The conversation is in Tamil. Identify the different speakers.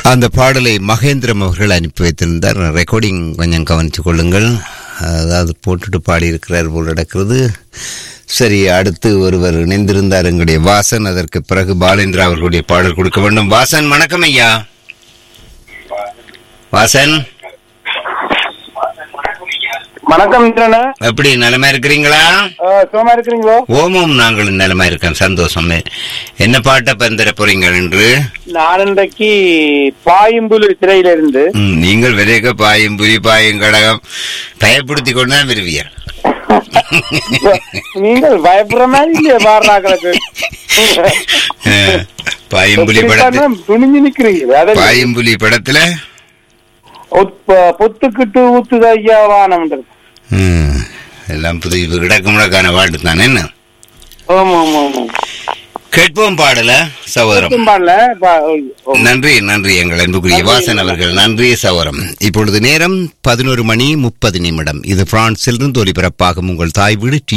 Speaker 1: அந்த பாடலை மகேந்திரம் அவர்கள் அனுப்பி வைத்திருந்தார் ரெக்கார்டிங் கொஞ்சம் கவனித்துக் கொள்ளுங்கள் அதாவது போட்டுட்டு பாடியிருக்கிறார் போல் நடக்கிறது சரி அடுத்து ஒருவர் இணைந்திருந்தார் எங்களுடைய வாசன் அதற்கு பிறகு பாலேந்திரா அவர்களுடைய பாடல் கொடுக்க வேண்டும் வாசன் வணக்கம் ஐயா வாசன்
Speaker 2: வணக்கம் இந்திரண்ணா
Speaker 1: எப்படி நலமா இருக்கிறீங்களா
Speaker 2: சுகமா இருக்கிறீங்களோ
Speaker 1: ஓமம் நாங்கள் நலமா இருக்கோம் சந்தோஷம் என்ன பாட்டை பந்தர போறீங்க என்று
Speaker 2: நான் இன்றைக்கு பாயும்புலு சிறையில இருந்து
Speaker 1: ம், நீங்கள் விதைக்க பாயும் புலி பாயும் கடகம் பயப்படுத்தி கொண்டு தான் விரும்பியா
Speaker 2: நீங்கள் பயப்படுற மாதிரி இல்லையே பாடுறாக்களுக்கு
Speaker 1: பாயம்புலி படத்தில்
Speaker 2: துணிஞ்சு நிக்கிறீங்க அதை
Speaker 1: பாயம்புலி படத்துல
Speaker 2: பொத்துக்கிட்டு ஊத்துத ஐயா வானம்ன்றது
Speaker 1: ம், எல்லாம் புது இது கிடக்கு முடக்கான பாட்டு தானே என்ன
Speaker 2: ஆமா ஆமா ஆமா
Speaker 1: கேட்போம் பாடல சகோதரம்
Speaker 2: பாடல
Speaker 1: நன்றி நன்றி எங்கள் அன்புக்குரிய வாசன் அவர்கள் நன்றி சகோதரம் இப்பொழுது நேரம் பதினோரு மணி முப்பது நிமிடம் இது பிரான்சிலிருந்து ஒலிபரப்பாகும் உங்கள் தாய் வீடு